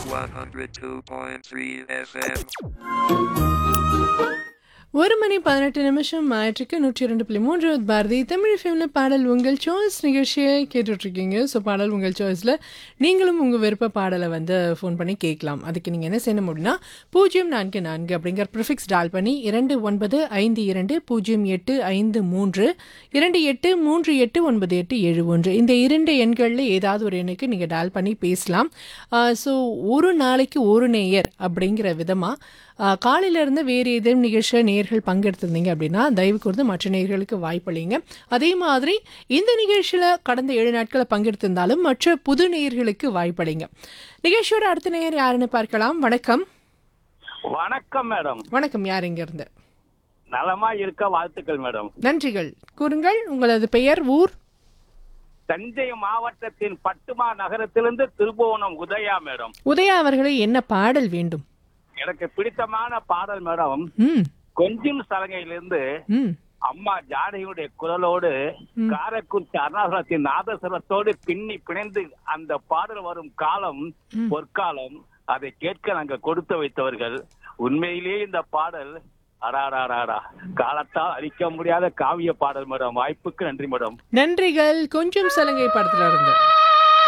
102.3 FM. ஒரு மணி பதினெட்டு நிமிஷம் ஆயிற்றுக்கு நூற்றி இரண்டு புள்ளி மூன்று பாரதி தமிழ் ஃபிலிம்ல பாடல் உங்கள் சாய்ஸ் நிகழ்ச்சியை கேட்டுட்ருக்கீங்க ஸோ பாடல் உங்கள் சாய்ஸில் நீங்களும் உங்கள் விருப்ப பாடலை வந்து ஃபோன் பண்ணி கேட்கலாம் அதுக்கு நீங்கள் என்ன செய்யணும் அப்படின்னா பூஜ்ஜியம் நான்கு நான்கு அப்படிங்கிற ப்ரிஃபிக்ஸ் டால் பண்ணி இரண்டு ஒன்பது ஐந்து இரண்டு பூஜ்ஜியம் எட்டு ஐந்து மூன்று இரண்டு எட்டு மூன்று எட்டு ஒன்பது எட்டு ஏழு ஒன்று இந்த இரண்டு எண்களில் ஏதாவது ஒரு எண்ணுக்கு நீங்கள் டால் பண்ணி பேசலாம் ஸோ ஒரு நாளைக்கு ஒரு நேயர் அப்படிங்கிற விதமாக காலையில இருந்து வேறு ஏதேனும் நிகழ்ச்சியில் நேயர்கள் பங்கெடுத்திருந்தீங்க அப்படின்னா தயவு கூர்ந்து மற்ற நேயர்களுக்கு வாய்ப்பளிங்க அதே மாதிரி இந்த நிகழ்ச்சியில் கடந்த ஏழு நாட்களை பங்கெடுத்திருந்தாலும் மற்ற புது நேயர்களுக்கு வாய்ப்பளிங்க நிகழ்ச்சியோட அடுத்த நேயர் யாருன்னு பார்க்கலாம் வணக்கம் வணக்கம் மேடம் வணக்கம் யார் இருந்து நலமா இருக்க வாழ்த்துக்கள் மேடம் நன்றிகள் கூறுங்கள் உங்களது பெயர் ஊர் தஞ்சை மாவட்டத்தின் பட்டுமா நகரத்திலிருந்து திருபுவனம் உதயா மேடம் உதயா அவர்களை என்ன பாடல் வேண்டும் எனக்கு பிடித்தமான பாடல் மேடம் ம் கொஞ்சம் சலங்கையிலிருந்து ம் அம்மா ஜானகியுடைய குரலோடு காரைக்குடி அருணாசலத்தின் நாதஸ்வரத்தோடு பின்னி பிணைந்து அந்த பாடல் வரும் காலம் பொற்காலம் அதை கேட்க நாங்க கொடுத்து வைத்தவர்கள் உண்மையிலேயே இந்த பாடல் அடாடாடாடா காலத்தால் அழிக்க முடியாத காவிய பாடல் மேடம் வாய்ப்புக்கு நன்றி மேடம் நன்றிகள் கொஞ்சம் சலங்கை படத்துல இருந்து